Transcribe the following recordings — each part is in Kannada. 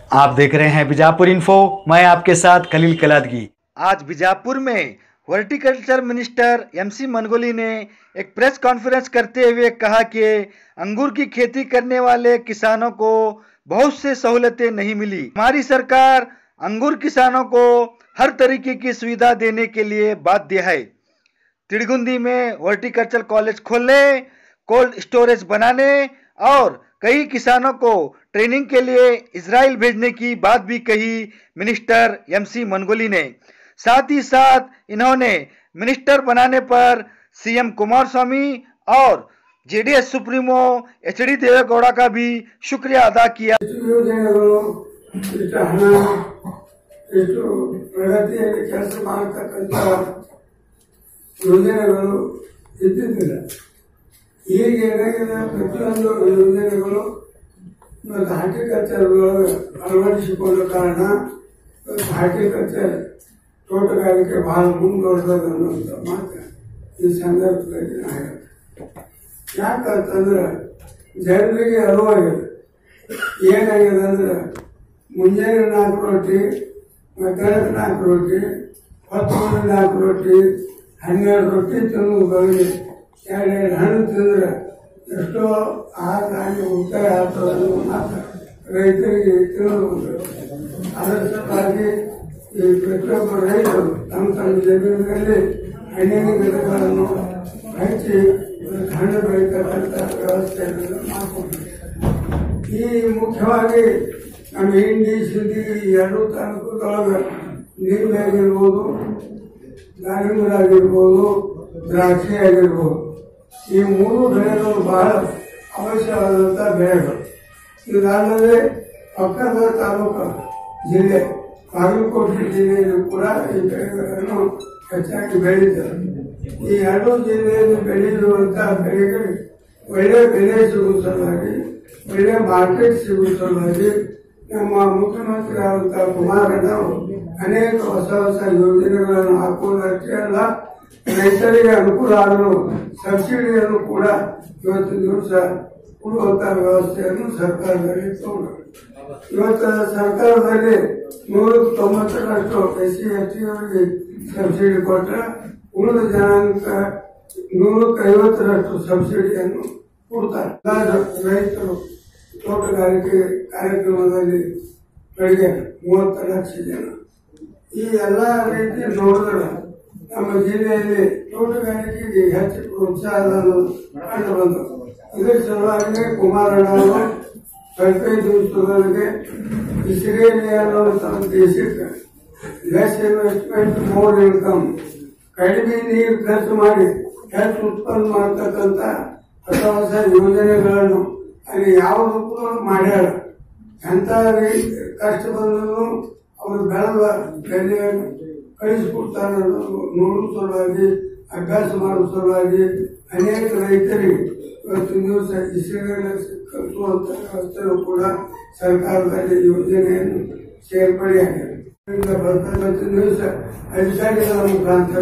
आप देख रहे हैं बीजापुर इन्फो मैं आपके साथ खलील कलादगी आज बीजापुर में हॉर्टिकल्चर मिनिस्टर एमसी मनगोली ने एक प्रेस कॉन्फ्रेंस करते हुए कहा कि अंगूर की खेती करने वाले किसानों को बहुत से सहूलतें नहीं मिली हमारी सरकार अंगूर किसानों को हर तरीके की सुविधा देने के लिए बाध्य है तिड़गुंदी में हॉर्टिकल्चर कॉलेज खोलने कोल्ड स्टोरेज बनाने और कई किसानों को ट्रेनिंग के लिए इसराइल भेजने की बात भी कही मिनिस्टर एमसी मनगोली ने साथ ही साथ इन्होंने मिनिस्टर बनाने पर सीएम कुमार स्वामी और JDS supremo H D Devegowda का भी शुक्रिया अदा किया ಎಷ್ಟು ಯೋಜನೆಗಳು ಎಷ್ಟು ಹಣ ಎಷ್ಟು ಪ್ರಗತಿಯಲ್ಲಿ ಕೆಲಸ ಮಾಡತಕ್ಕಂಥ ಯೋಜನೆಗಳು ಇದ್ದಿದ್ದಿಲ್ಲ ಈಗ ಏನಾಗಿದೆ ಪ್ರತಿಯೊಂದು ಯೋಜನೆಗಳು ಮತ್ತು ಹಾರ್ಟಿಕಲ್ಚರ್ಗಳು ಅಳವಡಿಸಿಕೊಂಡ ಕಾರಣ ಇವತ್ತು ಹಾರ್ಟಿಕಲ್ಚರ್ ತೋಟಗಾರಿಕೆ ಬಹಳ ಮುಂದುವರೆದ ಅನ್ನುವಂಥ ಮಾತು ಈ ಸಂದರ್ಭದಲ್ಲಿ ನಾ ಹೇಳ್ತೇನೆ ಯಾಕಂತಂದ್ರೆ ಜನರಿಗೆ ಅರಿವಾಗಿದೆ ಏನಾಗಿದೆ ಅಂದ್ರೆ ಮುಂಜಾನೆ ನಾಲ್ಕು ರೊಟ್ಟಿ ಮಧ್ಯಾಹ್ನಕ್ಕೆ ನಾಲ್ಕು ರೊಟ್ಟಿ ಹೊತ್ತು ನಾಲ್ಕು ರೊಟ್ಟಿ ಹನ್ನೆರಡು ರೊಟ್ಟಿ ತಿನ್ನೋದು ಬರಲಿ ಎರಡು ಎರಡು ಹಣ್ಣು ತಿಂದ್ರೆ ಎಷ್ಟೋ ಆಹಾರ ಧಾನ್ಯ ಉಳಿತಾಯ ಆಗ್ತದೆ ಅನ್ನೋ ಮಾತು ರೈತರಿಗೆ ತಿಳಿದು ಅದರ ಸಲುವಾಗಿ ಈ ಪ್ರತಿಯೊಬ್ಬ ರೈತರು ತಮ್ಮ ತಮ್ಮ ಜಮೀನಿನಲ್ಲಿ ಹಣ್ಣಿನ ಗಿಡಗಳನ್ನು ಹಚ್ಚಿ ಹಣ್ಣು ಬೆಳೀತಕ್ಕಂಥ ವ್ಯವಸ್ಥೆಯನ್ನು ಮಾಡಿಕೊಂಡಿದ್ದಾರೆ ಈ ಮುಖ್ಯವಾಗಿ ನಮ್ಮ ಹಿಂಡಿ ಸಿಂಧಿ ಈ ಎರಡು ತಾಲೂಕುದೊಳಗೆ ನೀರಿನಾಗಿರ್ಬೋದು ದಾಳಿಂಬರಾಗಿರ್ಬೋದು ದ್ರಾಕ್ಷಿ ಆಗಿರ್ಬೋದು ಈ ಮೂರು ಬೆಳೆಗಳು ಬಹಳ ಅವಶ್ಯವಾದಂಥ ಬೆಳೆಗಳು ಇದಲ್ಲದೆ ಪಕ್ಕದ ತಾಲೂಕು ಜಿಲ್ಲೆ ಬಾಗಲಕೋಟೆ ಜಿಲ್ಲೆಯಲ್ಲೂ ಕೂಡ ಈ ಬೆಳೆಗಳನ್ನು ಹೆಚ್ಚಾಗಿ ಬೆಳೀತಾರೆ ಈ ಎರಡು ಜಿಲ್ಲೆಯಲ್ಲಿ ಬೆಳೆಯುವಂತಹ ಬೆಳೆಗಳಿಗೆ ಒಳ್ಳೆ ಬೆಲೆ ಸಿಗುವ ಸಲುವಾಗಿ ಒಳ್ಳೆ ಮಾರ್ಕೆಟ್ ಸಿಗುವ ಸಲುವಾಗಿ ನಮ್ಮ ಮುಖ್ಯಮಂತ್ರಿ ಆದಂತಹ ಕುಮಾರಣ್ಣ ಅವರು ಅನೇಕ ಹೊಸ ಹೊಸ ಯೋಜನೆಗಳನ್ನು ಹಾಕುವುದಷ್ಟೇ ಅಲ್ಲ ರೈತರಿಗೆ ಅನುಕೂಲ ಆಗಲು ಸಬ್ಸಿಡಿಯನ್ನು ಕೂಡ ಇವತ್ತಿನ ದಿವಸ ಕೊಡುವಂತಹ ವ್ಯವಸ್ಥೆಯನ್ನು ಸರ್ಕಾರದಲ್ಲಿ ತಗೊಂಡು ಇವತ್ತು ಸರ್ಕಾರದಲ್ಲಿ ನೂರ ತೊಂಬತ್ತರಷ್ಟು ಎಸ್ ಸಿ ಎಸ್ ಟಿ ಅವರಿಗೆ ಸಬ್ಸಿಡಿ ಕೊಟ್ಟರೆ ಉಳಿದ ಜನಾಂಗ ನೂರಕ್ಕೆ ಐವತ್ತರಷ್ಟು ಸಬ್ಸಿಡಿಯನ್ನು ಕೊಡ್ತಾರೆ ಎಲ್ಲಾ ರೈತರು ತೋಟಗಾರಿಕೆ ಕಾರ್ಯಕ್ರಮದಲ್ಲಿ ಬೆಳಗ್ಗೆ ಮೂವತ್ತು ಲಕ್ಷ ಜನ ಈ ಎಲ್ಲ ರೀತಿ ನೋಡಿದ್ರೆ ನಮ್ಮ ಜಿಲ್ಲೆಯಲ್ಲಿ ತೋಟಗಾರಿಕೆಗೆ ಹೆಚ್ಚು ಪ್ರೋತ್ಸಾಹ ಕಂಡು ಬಂತು ಇದರ ಸಲುವಾಗಿ ಕುಮಾರಣ್ಣ ಅವರು ಹದಿನೈದು ದಿವಸದೊಳಗೆ ಇಸ್ರೇಲಿ ಅನ್ನುವಂಥ ಒಂದು ದೇಶಕ್ಕೆ ಲೆಸ್ ಇನ್ವೆಸ್ಟ್ಮೆಂಟ್ ಮೋರ್ ಇನ್ಕಮ್ ಕಡಿಮೆ ನೀರು ಖರ್ಚು ಮಾಡಿ ಹೆಚ್ಚು ಉತ್ಪನ್ನ ಮಾಡ್ತಕ್ಕಂಥ ಹೊಸ ಹೊಸ ಯೋಜನೆಗಳನ್ನು ಅಲ್ಲಿ ಯಾವುದು ಕೂಡ ಮಾಡ್ಯಾರ ಎಂತ ರೀ- ಕಷ್ಟ ಬಂದರೂ ಅವರು ಬೆಳೆದ ಬೆಲೆಯನ್ನು ಕಳಿಸಿಕೊಡ್ತಾರೆ ಅನ್ನೋದು ನೋಡುವ ಸಲುವಾಗಿ ಅಭ್ಯಾಸ ಮಾಡುವ ಸಲುವಾಗಿ ಅನೇಕ ರೈತರಿಗೆ ಇವತ್ತಿನ ದಿವಸ ಇಸ್ರೇಲ್ ಕಲಿಸುವಂತ ವ್ಯವಸ್ಥೆಯೂ ಕೂಡ ಸರ್ಕಾರದಲ್ಲಿ ಯೋಜನೆಯನ್ನು ಸೇರ್ಪಡೆಯಾಗಿದೆ ಇದರಿಂದ ಬರ್ತಕ್ಕಂಥ ದಿವಸ ಅಧಿಕಾರಿಗಳ ಮುಖಾಂತರ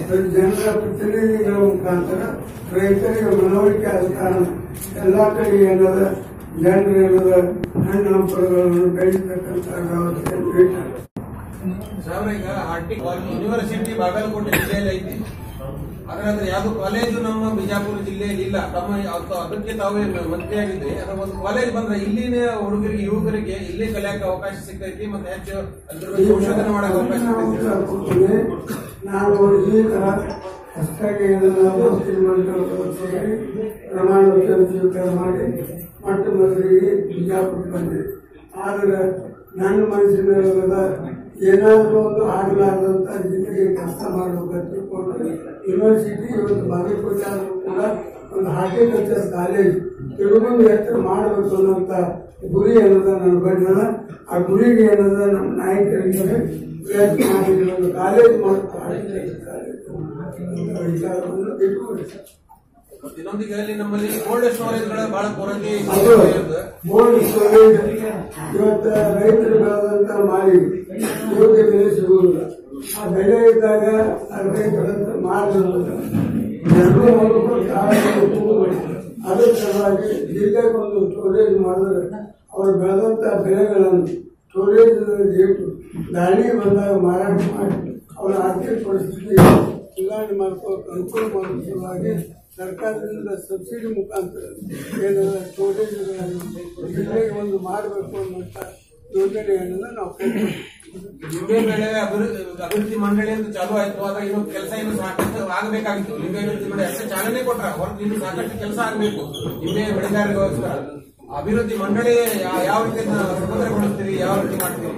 ಜನರ ಪ್ರತಿನಿಧಿಗಳ ಮುಖಾಂತರ ರೈತರಿಗೆ ಮನವರಿಕೆ ಆದ ಕಾರಣ ಎಲ್ಲಾ ಕಡೆ ಏನದ ಜನರು ಏನದ ಹಣ್ಣು ಹಂಪಲುಗಳನ್ನು ಬೆಳೀತಕ್ಕಂಥ ವ್ಯವಸ್ಥೆಯನ್ನು ಇಟ್ಟಾರೆ ಸಾಹೇಬ್ರೆ, ಈಗ ಹಾರ್ಟಿ ಯೂನಿವರ್ಸಿಟಿ ಬಾಗಲಕೋಟೆ ಜಿಲ್ಲೆಯಲ್ಲಿ ಐತಿ ಆದ್ರೆ ಅದ್ರ ಯಾವ್ದು ಕಾಲೇಜು ನಮ್ಮ ಬಿಜಾಪುರ ಜಿಲ್ಲೆಯಲ್ಲಿ ಇಲ್ಲ ತಮ್ಮ ಅದು- ಅದಕ್ಕೆ ತಾವೇ ಮಂತ್ರಿ ಆಗಿದ್ರಿ ಅದ್ರ ಒಂದು ಕಾಲೇಜ್ ಬಂದ್ರೆ ಇಲ್ಲಿನ ಹುಡುಗರಿಗೆ ಯುವಕರಿಗೆ ಇಲ್ಲಿ ಕಲಿಯಕ್ಕೆ ಅವಕಾಶ ಸಿಗ್ತೈತಿ ಮತ್ತೆ ಹೆಚ್ಚು ಅದ್ರ ಬಗ್ಗೆ ಸಂಶೋಧನೆ ಮಾಡಕ್ಕೆ ಅವಕಾಶ ಸಿಗ್ತೈತಿ ನಾವು ಈಗ ಹೊಸದಾಗಿ ಏನಾದರೂ ಶ್ರೀಮಂತರು ಪ್ರಮಾಣ ವಚನ ಸ್ವೀಕಾರ ಮಾಡಿ ಮೊಟ್ಟ ಮೊದಲಿಗೆ ಬಿಜಾಪುರ ಬಂದೆ ಆದ್ರೆ ನನ್ನ ಮನಸ್ಸಿನೊಳಗದ ಏನಾದರೂ ಒಂದು ಆಗಲಾರ್ದಂತ ಜಿಲ್ಲೆಗೆ ಕೆಲಸ ಮಾಡಬೇಕಂತ ತಿಳ್ಕೊಂಡು ಯೂನಿವರ್ಸಿಟಿ ಇವತ್ತು ಬಾಗಲಕೋಟೆ ಆದರೂ ಕೂಡ ಒಂದು ಹಾರ್ಟಿಕಲ್ಚರ್ ಕಾಲೇಜ್ ತಿಳುಗೊಂಡು ಎತ್ತರ ಮಾಡಬೇಕು ಅನ್ನೋಂಥ ಗುರಿ ಏನದ ನನ್ನ ಬಂದದ ಆ ಗುರಿಗೆ ಏನದ ನಮ್ಮ ನಾಯಕರಿಗೆ ಪ್ರಯತ್ನ ಮಾಡಿ ಒಂದು ಕಾಲೇಜ್ ಮಾಡುತ್ತೆ ಹಾರ್ಟಿಕಲ್ಚರ್ ಕಾಲೇಜ್ ಅಂತ ವಿಚಾರವನ್ನು ಇಟ್ಕೊಂಡು ಮತ್ತೆ ಇನ್ನೊಂದಿಗೆ ಅಲ್ಲಿ ನಮ್ಮಲ್ಲಿ ಕೋಲ್ಡ್ ಸ್ಟೋರೇಜ್ಗಳ ಬಹಳ ಕೊರತೆ ಅದು ಇದೆ. ಬೋರ್ಡ್ ಸ್ಟೋರೇಜ್ ಇವತ್ತು ರೈತರು ಬೆಳೆದಂತ ಮಾರಿ ಯೋಗ್ಯ ಬೆಲೆ ಸಿಗುವುದಿಲ್ಲ ಆ ಬೆಲೆ ಇದ್ದಾಗ ಆ ರೈತರಂತ ಮಾರಿರುವುದಿಲ್ಲ ಎರಡೂ ಮೂಲಕ ಕಾರಣಗಳು ಕೂಡುವುದು. ಅದರ ಸಲುವಾಗಿ ಜಿಲ್ಲೆಗೆ ಒಂದು ಸ್ಟೋರೇಜ್ ಮಾಡಿದ್ರೆ ಅವರು ಬೆಳೆದಂತ ಬೆಳೆಗಳನ್ನು ಸ್ಟೋರೇಜ್ ರೇಟು ದಾಳಿ ಬಂದಾಗ ಮಾರಾಟ ಮಾಡಿ ಅವರ ಆರ್ಥಿಕ ಪರಿಸ್ಥಿತಿ ಸುಧಾರಣೆ ಮಾಡ್ಕೊಳ್ಳೋಕೆ ಅನುಕೂಲ ಮಾಡೋ ಸಲುವಾಗಿ ಸರ್ಕಾರದಿಂದ ಸಬ್ಸಿಡಿ ಮುಖಾಂತರ ಏನೆಲ್ಲ ಸ್ಟೋರೇಜ್ಗಳನ್ನು ಜಿಲ್ಲೆಗೆ ಒಂದು ಮಾಡಬೇಕು ಅನ್ನೋಂಥ ಯೋಜನೆಯನ್ನೆಲ್ಲ ನಾವು ಕೈಗೊಂಡಿದ್ದೀವಿ. ಲಿಂಬೆ ಬೆಳೆ ಅಭಿವೃದ್ಧಿ ಅಭಿವೃದ್ಧಿ ಮಂಡಳಿ ಅಂತ ಚಾಲು ಆಯ್ತು ಆದ್ರೆ ಇನ್ನು ಕೆಲಸ ಇನ್ನು ಸಾಕಷ್ಟು ಆಗಬೇಕಾಗಿತ್ತು ಲಿಂಬೆ ಅಭಿವೃದ್ಧಿ ಮಂಡಳಿ ಅಷ್ಟೇ ಚಾಲನೆ ಕೊಟ್ರ ಹೊರತು ಇನ್ನು ಸಾಕಷ್ಟು ಕೆಲಸ ಆಗಬೇಕು ಲಿಂಬೆ ಬೆಳೆಗಾರರಿಗೋಸ್ಕರ ಅಭಿವೃದ್ಧಿ ಮಂಡಳಿ ಯಾ- ಯಾವ ರೀತಿ ಸುಭದ್ರಗೊಳಿಸ್ತೀರಿ ಯಾವ ರೀತಿ ಮಾಡ್ತೀರಿ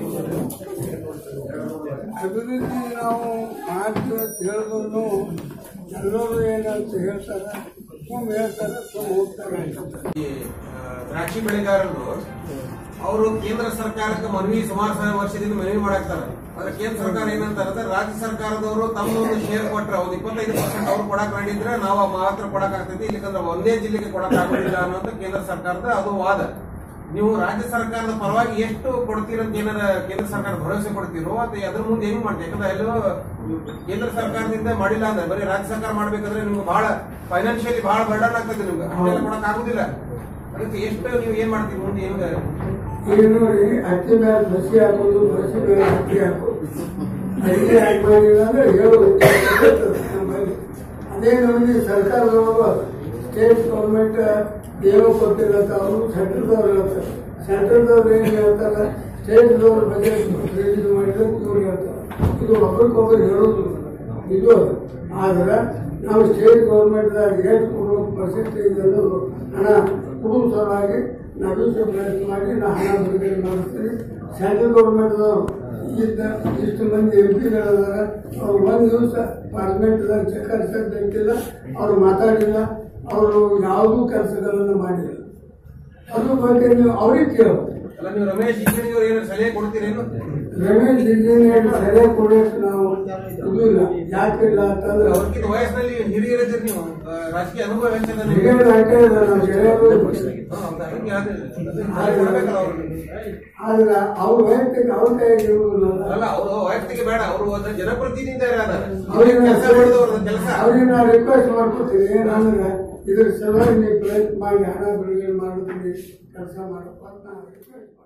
ಅಭಿವೃದ್ಧಿ ನಾವು ಮಾಡ್ತೀವಿ ಅಂತ ಹೇಳಿದ್ರು ಎಲ್ಲರೂ ಏನಂತ ಹೇಳ್ತಾರೆ ಸುಮ್ ಹೇಳ್ತಾರೆ ಸುಮ್ ಹೋಗ್ತಾರೆ ಅಂತ ಈ ಆ, ದ್ರಾಕ್ಷಿ ಬೆಳೆಗಾರರು ಅವರು ಕೇಂದ್ರ ಸರ್ಕಾರಕ್ಕೆ ಮನವಿ ಸುಮಾರು ಸಾವಿರ ವರ್ಷದಿಂದ ಮನವಿ ಮಾಡಾಕ್ತಾರೆ ಆದ್ರೆ ಕೇಂದ್ರ ಸರ್ಕಾರ ಏನಂತಾರೆ ಅಂದ್ರೆ ರಾಜ್ಯ ಸರ್ಕಾರದವರು ತಮ್ಮ ಒಂದು ಶೇರ್ ಕೊಟ್ರೆ ಒಂದು ಇಪ್ಪತ್ತೈದು ಪರ್ಸೆಂಟ್ ಅವ್ರು ಕೊಡಕ್ ಮಾಡಿದ್ರೆ ನಾವು ಮಾತ್ರ ಕೊಡಕ್ ಆಗ್ತೈತಿ ಇಲ್ಲಿಕಂದ್ರೆ ಒಂದೇ ಜಿಲ್ಲೆಗೆ ಕೊಡಕ್ ಆಗೋದಿಲ್ಲ ಅನ್ನೋದು ಕೇಂದ್ರ ಸರ್ಕಾರದ ಅದು ವಾದ ನೀವು ರಾಜ್ಯ ಸರ್ಕಾರದ ಪರವಾಗಿ ಎಷ್ಟು ಕೊಡ್ತೀರಂತ ಏನಾರ ಕೇಂದ್ರ ಸರ್ಕಾರ ಭರವಸೆ ಕೊಡ್ತೀರೋ ಅಥವಾ ಅದ್ರ ಮುಂದೆ ಹೆಂಗ್ ಮಾಡ್ತೀವಿ ಯಾಕಂದ್ರೆ ಎಲ್ಲೋ ಕೇಂದ್ರ ಸರ್ಕಾರದಿಂದ ಮಾಡಿಲ್ಲ ಅಂದ್ರೆ ಬರೀ ರಾಜ್ಯ ಸರ್ಕಾರ ಮಾಡ್ಬೇಕಂದ್ರೆ ನಿಮ್ಗೆ ಬಹಳ ಫೈನಾನ್ಷಿಯಲಿ ಬಹಳ ಬರ್ಡನ್ ಆಗ್ತದೆ ನಿಮ್ಗೆ ಅಷ್ಟೆಲ್ಲ ಕೊಡಕ್ ಆಗುದಿಲ್ಲ ಅದಕ್ಕೆ ಎಷ್ಟು ನೀವು ಏನ್ ಮಾಡ್ತೀವಿ ಮುಂದೆ ಹೆಂಗ ಈಗ ನೋಡಿ ಅಕ್ಕಿ ಮೇಲೆ ಬಸಿ ಹಾಕೋದು ಬಸಿ ಮೇಲೆ ಅಕ್ಕಿ ಹಾಕೋದು ಅಕ್ಕಿ ಹಾಕಿ ಮಾಡಿಲ್ಲ ಅಂದ್ರೆ ಹೇಳೋದು ನಮ್ಮಲ್ಲಿ. ಅದೇ ನಮಗೆ ಸರ್ಕಾರದವರು ಸ್ಟೇಟ್ ಗೌರ್ಮೆಂಟ್ ಏನೋ ಕೊಟ್ಟಿಲ್ಲ ಅಂತ ಅವರು ಸೆಂಟ್ರದವ್ರು ಹೇಳ್ತಾರೆ ಸೆಂಟ್ರದವ್ರು ಏನು ಹೇಳ್ತಾರೆ ಸ್ಟೇಟ್ದವ್ರು ಬಜೆಟ್ ರಿಲೀಸ್ ಮಾಡಿದ್ರೆ ಇವ್ರು ಹೇಳ್ತಾರೆ ಇದು ಒಬ್ರಿಗೊಬ್ರು ಹೇಳೋದು ಇದು ಆದ್ರೆ ನಾವು ಸ್ಟೇಟ್ ಗೌರ್ಮೆಂಟ್ದಾಗ ಎಷ್ಟು ಕೊಡೋ ಪರ್ಸೆಂಟೇಜ್ ಅನ್ನೋದು ಹಣ ಕೊಡುವ ಸಲುವಾಗಿ ನಾವು ಪ್ರಯತ್ನ ಮಾಡಿ ನಾವು ಹಣ ಬಿಡುಗಡೆ ಮಾಡ್ತೀವಿ ಸೆಂಟ್ರಲ್ ಗೌರ್ಮೆಂಟ್ದವರು ಇದ್ದ ಇಷ್ಟು ಮಂದಿ ಎಂ ಪಿಗಳಿದಾರ ಅವ್ರು ಒಂದು ದಿವಸ ಪಾರ್ಲಿಮೆಂಟ್ದಾಗ ಚಕ್ಕರ್ ಸದ್ಯಕ್ಕಿಲ್ಲ ಅವ್ರು ಮಾತಾಡಿಲ್ಲ ಅವರು ಯಾವುದೂ ಕೆಲಸಗಳನ್ನು ಮಾಡಿಲ್ಲ ಅದ್ರ ಬಗ್ಗೆ ನೀವು ಅವ್ರಿಗೆ ಕೇಳಬೇಕು ಅಲ್ಲ ನೀವು ರಮೇಶ್ ಇಂಜಿನಿಯರ್ ಏನು ಸಲಹೆ ಕೊಡ್ತೀರೇನು ರಮೇಶ್ ಇಂಜಿನಿಯರ್ ಸರಿಯಾಗಿ ಕೊಡೋಕೆ ನಾವು ಇದು ಇಲ್ಲ ಯಾಕಿಲ್ಲ ಅಂತಂದ್ರೆ ಅವ್ರಿಗಿಂತ ವಯಸ್ಸಿನಲ್ಲಿ ಹಿರಿಯರಿದ್ದೀರಿ ನೀವು ಆ, ರಾಜಕೀಯ ಅನುಭವ ಹೆಚ್ಚದ ನಿಮ್ಗೆ. ಹಿರಿಯರು ಹಾಕೇ ಇಲ್ಲ ನಾವು ಗೆಳೆಯರು ಹಾ, ಹೌದಾ? ಹಿಂಗೆ ಆದ್ರೆ ಹಾಗೆ ಮಾಡ್ಬೇಕಲ್ಲ ಅವ್ರು. ಆದ್ರೆ ಅವ್ರ ವೈಯಕ್ತಿಕ ಅವ್ರ ಕೈಯಾಗಿ ಇರುವುದಿಲ್ಲ ಅಲ್ಲ ಅವರು ವೈಯಕ್ತಿಕ ಬೇಡ ಅವರು ಒಂದು ಜನಪ್ರತಿನಿಧಿ ಅದಾರ ಅವ್ರಿಗೆ ಕೆಲಸ ಮಾಡಿದವ್ರ ಕೆಲಸ ಅವ್ರಿಗೆ ನಾವು ರಿಕ್ವೆಸ್ಟ್ ಮಾಡ್ಕೊತೀವಿ ಏನಂದ್ರೆ ಇದ್ರ ಸಲುವಾಗಿ ನೀವು ಪ್ರಯತ್ನ ಮಾಡಿ ಹಣ ಬಿಡುಗಡೆ ಮಾಡೋದ್ರಲ್ಲಿ ಕೆಲಸ ಮಾಡಪ್ಪ ಅಂತ ನಾವು ರಿಕ್ವೆಸ್ಟ್